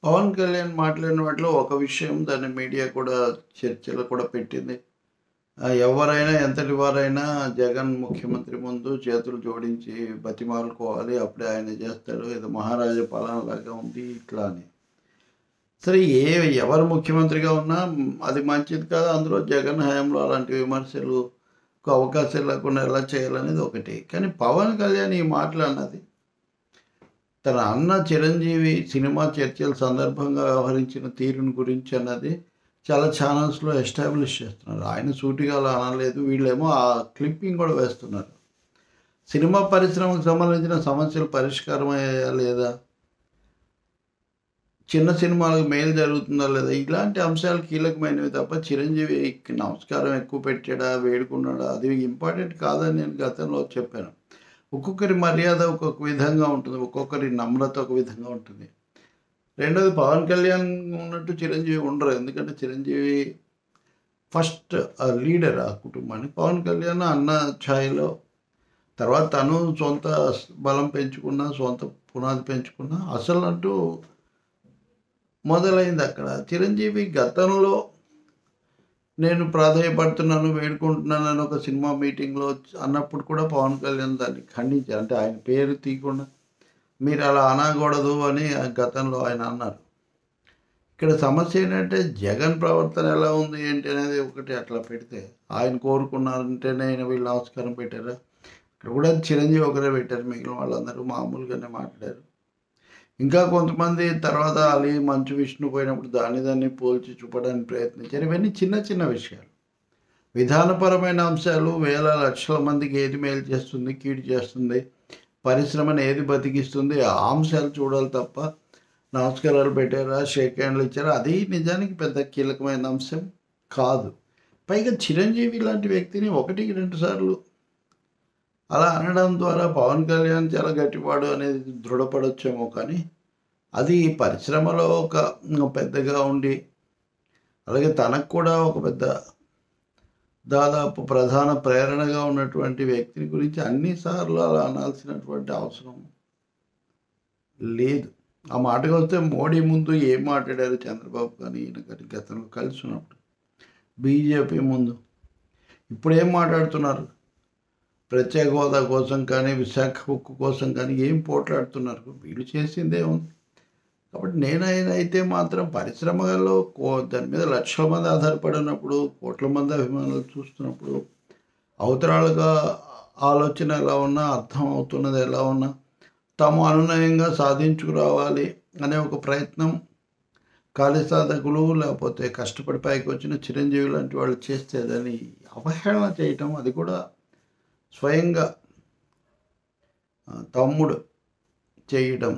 పవన్ కళ్యాణ్ మాట్లాడిన వాటిలో ఒక విషయం దాన్ని మీడియా కూడా చర్చలో కూడా పెట్టింది ఆ, ఎవరైనా ఎంతటి వారైనా జగన్ ముఖ్యమంత్రి ముందు చేతులు జోడించి బతిమాలుకోవాలి అప్పుడే ఆయన చేస్తాడు ఏదో మహారాజా పాలన లాగా ఉంది ఇట్లా అని సరే ఏ ఎవరు ముఖ్యమంత్రిగా ఉన్నా మ్, అది మంచిది కాదు అందులో జగన్ హయాంలో అలాంటి విమర్శలు కు అవకాశం లేకుండా ఎలా చేయాలనేది ఒకటి కానీ పవన్ కళ్యాణ్ ఈ మాటలు అన్నది తన అన్న చిరంజీవి సినిమా చర్చల సందర్భంగా వ్యవహరించిన తీరుని గురించి అన్నది చాలా ఛానల్స్లో ఎస్టాబ్లిష్ చేస్తున్నారు ఆయన సూటిగా అలా అనలేదు వీళ్ళేమో ఆ క్లిప్పింగ్ కూడా వేస్తున్నారు సినిమా పరిశ్రమకు సంబంధించిన సమస్యలు పరిష్కారం అయ్యాయా లేదా చిన్న సినిమాలకు మేలు జరుగుతుందా లేదా ఇలాంటి అంశాలు కీలకమైనవి తప్ప చిరంజీవికి నమస్కారం ఎక్కువ పెట్టాడా వేడుకున్నాడా అది ఇంపార్టెంట్ కాదని నేను గతంలో చెప్పాను ఒక్కొక్కరి మర్యాద ఒక్కొక్క విధంగా ఉంటుంది ఒక్కొక్కరి నమ్రత ఒక విధంగా ఉంటుంది రెండోది పవన్ కళ్యాణ్ ఉన్నట్టు చిరంజీవి ఉండరు ఎందుకంటే చిరంజీవి ఫస్ట్ లీడర్ ఆ కుటుంబానికి పవన్ కళ్యాణ్ అన్న ఛాయలో తర్వాత తను సొంత బలం పెంచుకున్న సొంత పునాది పెంచుకున్న అసలు అంటూ మొదలైంది అక్కడ చిరంజీవి గతంలో నేను ప్రాధాన్యపడుతున్నాను వేడుకుంటున్నాను అని ఒక సినిమా మీటింగ్లో అన్నప్పుడు కూడా పవన్ కళ్యాణ్ దాన్ని ఖండించారు అంటే ఆయన పేరు తీయకుండా మీరు అలా అనకూడదు అని ఆ గతంలో ఆయన అన్నారు ఇక్కడ సమస్య ఏంటంటే జగన్ ప్రవర్తన ఎలా ఉంది ఏంటి అనేది ఒకటి అట్లా పెడితే ఆయన కోరుకున్నారంటేనే ఆయన వీళ్ళు నమస్కారం పెట్టారా ఇక్కడ కూడా చిరంజీవి ఒకరే పెట్టారు మిగిలిన వాళ్ళందరూ మామూలుగానే మాట్లాడారు ఇంకా కొంతమంది తర్వాత అలీ మంచు విష్ణు పోయినప్పుడు దాన్ని దాన్ని పోల్చి చూపడానికి ప్రయత్నించారు ఇవన్నీ చిన్న చిన్న విషయాలు విధానపరమైన అంశాలు వేల లక్షల మందికి ఏది మేలు చేస్తుంది కీడు చేస్తుంది పరిశ్రమను ఏది బతికిస్తుంది ఆ అంశాలు చూడాలి తప్ప నమస్కారాలు పెట్టారా షేక్ హ్యాండ్లు ఇచ్చారా అది నిజానికి పెద్ద కీలకమైన అంశం కాదు పైగా చిరంజీవి లాంటి వ్యక్తిని ఒకటికి రెండు సార్లు అలా అనడం ద్వారా పవన్ కళ్యాణ్ చాలా గట్టివాడు అనేది దృఢపడొచ్చేమో కానీ అది పరిశ్రమలో ఒక పెద్దగా ఉండి అలాగే తనకు కూడా ఒక పెద్ద దాదాపు ప్రధాన ప్రేరణగా ఉన్నటువంటి వ్యక్తిని గురించి అన్నిసార్లు అలా అనాల్సినటువంటి అవసరం లేదు ఆ మాటకు వస్తే మోడీ ముందు ఏం మాట్లాడారు చంద్రబాబు కానీ ఈయన కానీ గతంలో కలిసి ఉన్నప్పుడు బీజేపీ ముందు ఇప్పుడు ఏం మాట్లాడుతున్నారు ప్రత్యేక హోదా కోసం కానీ విశాఖ హక్కు కోసం కానీ ఏం పోట్లాడుతున్నారు వీళ్ళు చేసిందే ఉంది కాబట్టి నేనైనా అయితే మాత్రం పరిశ్రమలో కో దాని మీద లక్షల మంది ఆధారపడి ఉన్నప్పుడు కోట్ల మంది అభిమానులు చూస్తున్నప్పుడు అవతరాలుగా ఆలోచన ఎలా ఉన్నా అర్థం అవుతున్నది ఎలా ఉన్నా తాము అనునయంగా సాధించుకురావాలి అనే ఒక ప్రయత్నం ఖాళీ సాధకులు లేకపోతే కష్టపడి పైకి వచ్చిన చిరంజీవి లాంటి వాళ్ళు చేస్తే దాన్ని అవహేళన చేయటం అది కూడా స్వయంగా ఆ, తమ్ముడు చేయటం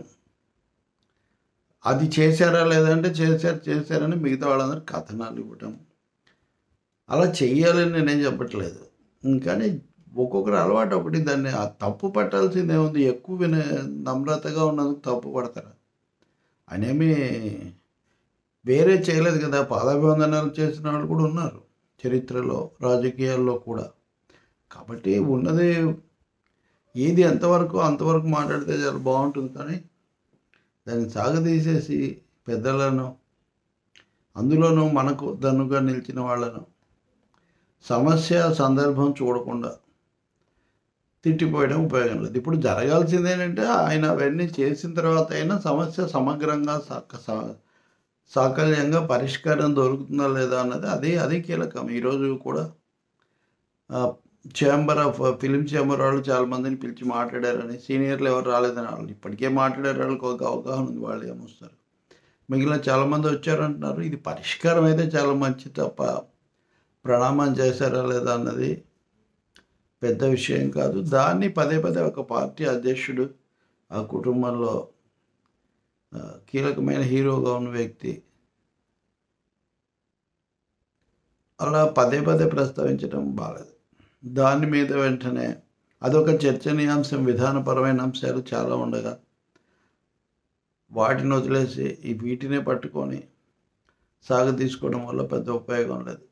అది చేశారా లేదంటే చేశారు చేశారని మిగతా వాళ్ళందరూ కథనాలు ఇవ్వటం అలా చెయ్యాలని నేనేం చెప్పట్లేదు కానీ ఒక్కొక్కరు అలవాటు ఒకటి దాన్ని ఆ తప్పు పట్టాల్సిందే ఉంది ఎక్కువ విన నమ్రతగా ఉన్నందుకు తప్పు పడతారు ఆయన ఏమీ వేరే చేయలేదు కదా పాదాభివందనాలు చేసిన వాళ్ళు కూడా ఉన్నారు చరిత్రలో రాజకీయాల్లో కూడా కాబట్టి ఉన్నది ఏది ఎంతవరకు అంతవరకు మాట్లాడితే చాలా బాగుంటుంది కానీ దాన్ని సాగదీసేసి పెద్దలను అందులోనూ మనకు దన్నుగా నిలిచిన వాళ్ళను సమస్య సందర్భం చూడకుండా తిట్టిపోయడం ఉపయోగం లేదు ఇప్పుడు జరగాల్సింది ఏంటంటే ఆయన అవన్నీ చేసిన తర్వాత అయినా సమస్య సమగ్రంగా సాక సా- సాకల్యంగా పరిష్కారం దొరుకుతుందా లేదా అన్నది అది అది కీలకం ఈరోజు కూడా ఛాంబర్ ఆఫ్ ఫిలిం ఛాంబర్ వాళ్ళు చాలా మందిని పిలిచి మాట్లాడారని సీనియర్లు ఎవరు రాలేదని వాళ్ళు ఇప్పటికే మాట్లాడారు వాళ్ళకి ఒక అవగాహన ఉంది వాళ్ళు ఏమొస్తారు మిగిలిన చాలామంది వచ్చారంటున్నారు ఇది పరిష్కారం అయితే చాలా మంచిది తప్ప ప్రణామం చేశారా లేదా అన్నది పెద్ద విషయం కాదు దాన్ని పదే పదే ఒక పార్టీ అధ్యక్షుడు ఆ కుటుంబంలో ఆ, కీలకమైన హీరోగా ఉన్న వ్యక్తి అలా పదే పదే ప్రస్తావించడం బాగాలేదు దాని మీద వెంటనే అదొక చర్చనీయాంశం విధానపరమైన అంశాలు చాలా ఉండగా వాటిని వదిలేసి ఈ వీటినే పట్టుకొని సాగ తీసుకోవడం వల్ల పెద్ద ఉపయోగం లేదు